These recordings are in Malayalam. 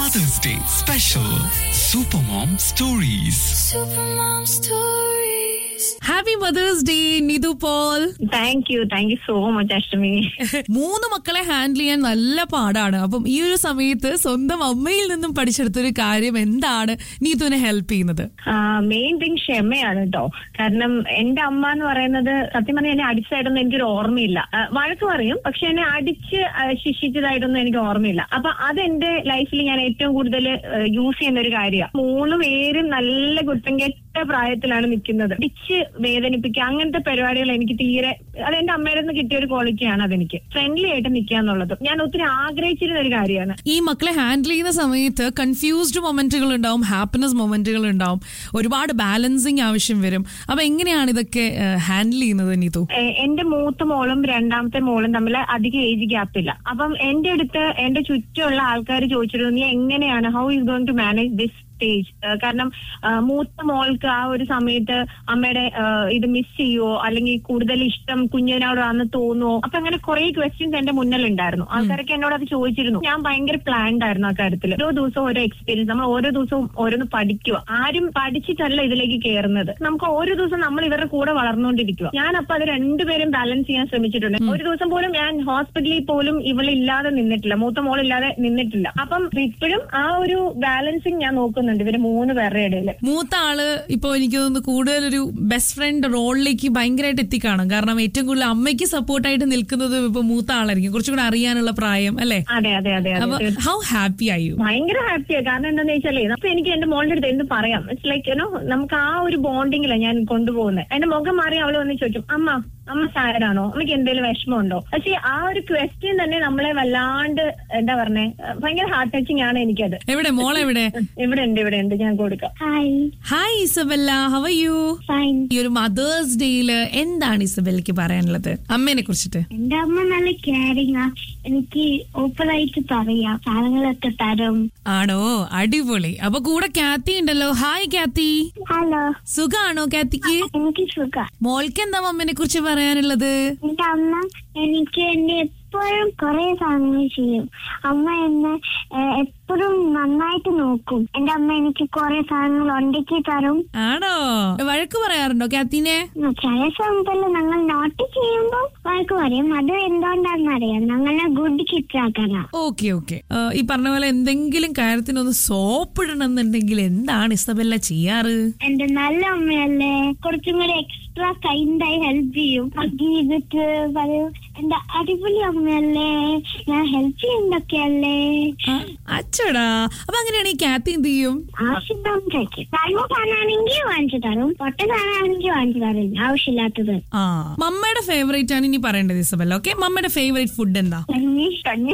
Mother's Day special Supermom Stories. Supermom stories. Happy mother's day Nitu Paul thank you thank you so much Ashtami മൂന്ന് മക്കളെ ഹാൻഡിൽ ചെയ്യാൻ നല്ല പാടാണ് അപ്പം ഈ ഒരു സമയത്ത് സ്വന്തം അമ്മയിൽ നിന്നും പഠിച്ചെടുത്തൊരു കാര്യം എന്താണ് നീതുവിനെ ഹെൽപ്പ് ചെയ്യുന്നത് മെയിൻ തിങ് ക്ഷമയാണ് കേട്ടോ കാരണം എന്റെ അമ്മ എന്ന് പറയുന്നത് സത്യം പറഞ്ഞാൽ എന്നെ അടിച്ചതായിട്ടൊന്നും എനിക്കൊരു ഓർമ്മയില്ല ആ, വഴക്ക് പറയും പക്ഷെ എന്നെ അടിച്ച് ആ, ശിക്ഷിച്ചതായിട്ടൊന്നും എനിക്ക് ഓർമ്മയില്ല അപ്പൊ അത് എന്റെ ലൈഫിൽ ഞാൻ ഏറ്റവും കൂടുതൽ യൂസ് ചെയ്യുന്ന ഒരു കാര്യമാണ് മൂന്ന് പേരും നല്ല കുറ്റം കെട്ട പ്രായത്തിലാണ് നിൽക്കുന്നത് അടിച്ച് വേദനിപ്പിക്കുക അങ്ങനത്തെ പരിപാടികൾ എനിക്ക് തീരെ അത് എന്റെ അമ്മയുടെ നിന്ന് കിട്ടിയ ഒരു ക്വാളിറ്റിയാണ് അതെനിക്ക് ഫ്രണ്ട്ലി ആയിട്ട് നിൽക്കുക എന്നുള്ളത് ഞാൻ ഒത്തിരി ആഗ്രഹിച്ചിരുന്ന ഒരു കാര്യമാണ് ഈ മക്കളെ ഹാൻഡിൽ ചെയ്യുന്ന സമയത്ത് കൺഫ്യൂസ്ഡ് മൊമെന്റുകൾ ഉണ്ടാവും ഹാപ്പിനെസ് മൊമെന്റുകൾ ഉണ്ടാവും ഒരുപാട് ബാലൻസിങ് ആവശ്യം വരും അപ്പൊ എങ്ങനെയാണ് ഇതൊക്കെ ഹാൻഡിൽ ചെയ്യുന്നത് നീതു എ- എന്റെ മൂത്ത മോളും രണ്ടാമത്തെ മോളും തമ്മിൽ അധികം ഏജ് ഗ്യാപ്പ് ഇല്ല അപ്പം എന്റെ അടുത്ത് എന്റെ ചുറ്റുമുള്ള ആൾക്കാർ ചോദിച്ചിരുന്നു നീ എങ്ങനെയാണ് how is going to manage this stage കാരണം ആ, മൂത്ത മോൾക്ക് ആ ഒരു സമയത്ത് അമ്മയുടെ ആ, ഇത് മിസ് ചെയ്യുവോ അല്ലെങ്കിൽ കൂടുതൽ ഇഷ്ടം കുഞ്ഞിനോടാന്ന് തോന്നുവോ അപ്പൊ അങ്ങനെ കുറെ ക്വസ്റ്റ്യൻസ് എന്റെ മുന്നിൽ ഉണ്ടായിരുന്നു ആൾക്കാരൊക്കെ എന്നോട് അത് ചോദിച്ചിരുന്നു ഞാൻ ഭയങ്കര പ്ലാൻഡ് ആയിരുന്നു ആ കാര്യത്തിൽ ഓരോ ദിവസവും ഓരോ എക്സ്പീരിയൻസ് നമ്മൾ ഓരോ ദിവസവും ഓരോന്ന് പഠിക്കുക ആരും പഠിച്ചിട്ടല്ല ഇതിലേക്ക് കയറുന്നത് നമുക്ക് ഓരോ ദിവസം നമ്മൾ ഇവരുടെ കൂടെ വളർന്നുകൊണ്ടിരിക്കുക ഞാൻ അപ്പൊ അത് രണ്ടുപേരും ബാലൻസ് ചെയ്യാൻ ശ്രമിച്ചിട്ടുണ്ട് ഒരു ദിവസം പോലും ഞാൻ ഹോസ്പിറ്റലിൽ പോലും ഇവളില്ലാതെ നിന്നിട്ടില്ല മൂത്ത മോളില്ലാതെ നിന്നിട്ടില്ല അപ്പം ഇപ്പോഴും ആ ഒരു ബാലൻസിങ് ഞാൻ നോക്കുന്നുണ്ട് ഇവര് മൂന്ന് പേരുടെ ഇടയിൽ മൂത്ത ആള് ഇപ്പൊ എനിക്ക് തോന്നുന്നു കൂടുതൽ ഒരു ബെസ്റ്റ് ഫ്രണ്ട് റോളിലേക്ക് ഭയങ്കരമായിട്ട് എത്തിക്കാണും കാരണം ഏറ്റവും കൂടുതൽ അമ്മയ്ക്ക് സപ്പോർട്ടായിട്ട് നിൽക്കുന്നത് ഇപ്പൊ മൂത്ത ആളായിരിക്കും കുറച്ചും കൂടെ അറിയാനുള്ള പ്രായം അല്ലെ അതെ അതെ അതെ അപ്പൊ അതെ ഹൗ ഹാപ്പി ആയി ഭയങ്കര ഹാപ്പിയാ കാരണം എന്താന്ന് വെച്ചാലേ അപ്പൊ എനിക്ക് എന്റെ മോളുടെ അടുത്ത് എന്ത് പറയാം ഇറ്റ്സ് ലൈക്ക് യുനോ നമുക്ക് ആ ഒരു ബോണ്ടിങ്ങിലാണ് ഞാൻ കൊണ്ടുപോകുന്നത് എന്റെ മുഖം മാറി അവള് വന്ന് ചോദിക്കും അമ്മ അമ്മ സാഡാണോ അമ്മയ്ക്ക് എന്തെങ്കിലും വിഷമമുണ്ടോ പക്ഷേ ആ ഒരു ക്വസ്റ്റ്യൻ തന്നെ നമ്മളെ വല്ലാണ്ട് എന്താ പറഞ്ഞേ ഭയങ്കര ഹാർട്ട് ടച്ചിങ് ആണ് എനിക്കത് എവിടെ മോളെവിടെ ഇവിടെ ഉണ്ട് ഇവിടെ ഉണ്ട് ഞാൻ കൊടുക്കാം Hi. Hi Isabella how are you Fine. ഈ ഒരു മദേഴ്സ് ഡേയില് എന്താണ് ഇസബല്ലയ്ക്ക് പറയാനുള്ളത് അമ്മേനെ കുറിച്ചിട്ട് എന്റെ അമ്മ നല്ല കെയറിങ് ആ എനിക്ക് ഓപ്പൺ ആയിട്ട് പറയാം സാധനങ്ങളൊക്കെ തരും ആണോ അടിപൊളി അപ്പൊ കൂടെ കാത്തി ഉണ്ടല്ലോ ഹായ് കാത്തി ഹലോ സുഖാണോ കാത്തിക്ക് എനിക്ക് സുഖ മോൾക്ക് എന്താ അമ്മേനെ കുറിച്ച് പറയാനുള്ളത് എന്റെ അമ്മ എനിക്ക് എന്നെ എപ്പോഴും കുറെ സാധനങ്ങൾ ചെയ്യും അമ്മ എന്നെ ഏഹ്, എപ്പോഴും നന്നായിട്ട് നോക്കും എന്റെ അമ്മ എനിക്ക് കുറെ സാധനങ്ങൾ ഉണ്ടാക്കി തരും ആണോ വഴക്ക് പറയാറുണ്ടോ കാത്തിനെ ചില സമയത്തല്ല ഞങ്ങൾ നോട്ട് ചെയ്യുമ്പോൾ വഴക്ക് പറയും അത് എന്തുകൊണ്ടാണെന്ന് അറിയാം ഞങ്ങളെ ഗുഡ് കിഡ്സ് ആക്കാനാ ഓക്കെ ഓക്കെ ഈ പറഞ്ഞ പോലെ എന്തെങ്കിലും കാര്യത്തിനൊന്ന് സോപ്പിടണം എന്നുണ്ടെങ്കിൽ എന്താണ് ഇസബല്ല ചെയ്യാറ് എന്റെ നല്ല അമ്മയല്ലേ കുറച്ചും കൂടി എക്സ്ട്രാ കൈൻഡായി ഹെൽപ്പ് ചെയ്യും അത് ചെയ്തിട്ട് പറയും എന്റെ അടിപൊളി അമ്മയല്ലേ ഞാൻ ഹെൽപ്പ് ചെയ്യുന്നൊക്കെയല്ലേ ആ, അച്ചടാ അപ്പൊ അങ്ങനെയാണ് ഈ കാത്തി എന്ത് ചെയ്യും ആവശ്യം കഴിക്കും കഴിവ് കാണാണെങ്കിൽ വാങ്ങിച്ചു തരും പൊട്ട കാണാണെങ്കിൽ വാങ്ങിച്ചു തരും ആവശ്യമില്ലാത്തത് ആ മമ്മയുടെ ഫേവറേറ്റ് ആണ് ഇനി പറയേണ്ടത് ഇസബല്ല ഓക്കെ മമ്മയുടെ ഫേവറേറ്റ് ഫുഡ് എന്താ കഞ്ഞി കഞ്ഞി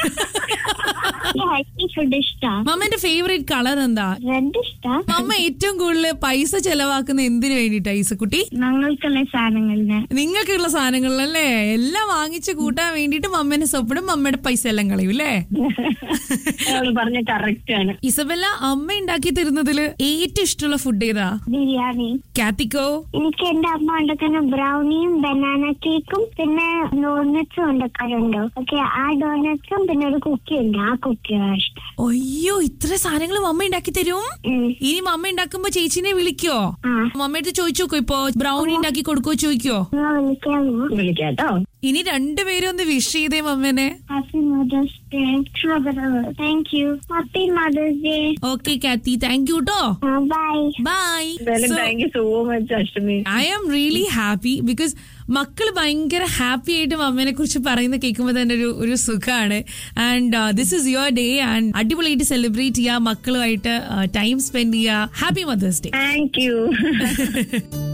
ഹെൽത്തി ഫുഡ് ഇഷ്ടാ മമ്മന്റെ ഫേവറേറ്റ് കളർ എന്താ റെഡ് ഇഷ്ടാ മമ്മ ഏറ്റവും കൂടുതൽ പൈസ ചെലവാക്കുന്ന എന്തിനു വേണ്ടിയിട്ടാ ഈസക്കുട്ടി ഞങ്ങൾക്കുള്ള സാധനങ്ങളിന് നിങ്ങൾക്കുള്ള സാധനങ്ങളിലല്ലേ എല്ലാം വാങ്ങിച്ച് കൂട്ടാൻ വേണ്ടിയിട്ട് മമ്മേനെ സൊപ്പിടും മമ്മയുടെ പൈസ എല്ലാം കളയും അല്ലേ അവള് പറഞ്ഞ കറക്റ്റ് ആണ് ഇസബല്ല അമ്മ ഉണ്ടാക്കി തരുന്നതില് ഏറ്റവും ഇഷ്ടമുള്ള ഫുഡ് ഏതാ ബിരിയാണി കാത്തിക്കോ എനിക്ക് എന്റെ അമ്മ ഉണ്ടാക്കുന്ന ബ്രൗണിയും ബനാന കേക്കും പിന്നെ ഡോണറ്റ്സും ഉണ്ടാക്കാറുണ്ട് ഓക്കെ ആ ഡോണറ്റ്സും പിന്നെ ഒരു കുക്കി ഉണ്ട് ആ കുക്കിയാണ് ഇഷ്ടം അയ്യോ ഇത്ര സാധനങ്ങൾ മമ്മ ഉണ്ടാക്കി തരും ഉം. ഇനി മമ്മ ഉണ്ടാക്കുമ്പോ ചേച്ചിനെ വിളിക്കോ ആ മമ്മയുടെ ചോദിച്ചു നോക്കോ ഇപ്പൊ ബ്രൗണി ഉണ്ടാക്കി കൊടുക്കോ ചോദിക്കോ നിങ്ങൾ വിളിക്കാമോ വിളിക്കാട്ടോ ഇനി രണ്ടുപേരും ഒന്ന് വിഷ് ചെയ്തേ മമ്മേനെ happy mother's day thank you happy mother's day okay Kathy thank you കേട്ടോ ബൈ ബൈ എന്തായാലും thank you so much Ashtami I am really happy because മക്കൾ ഭയങ്കര ഹാപ്പി ആയിട്ട് അമ്മേനെ കുറിച്ച് പറയുന്ന കേൾക്കുമ്പോൾ തന്നെ ഒരു ഒരു സുഖമാണ് and this is your day and അടിപൊളിയായിട്ട് സെലിബ്രേറ്റ് ചെയ്യുക മക്കളുമായിട്ട് ടൈം സ്പെൻഡ് ചെയ്യുക happy mother's day thank U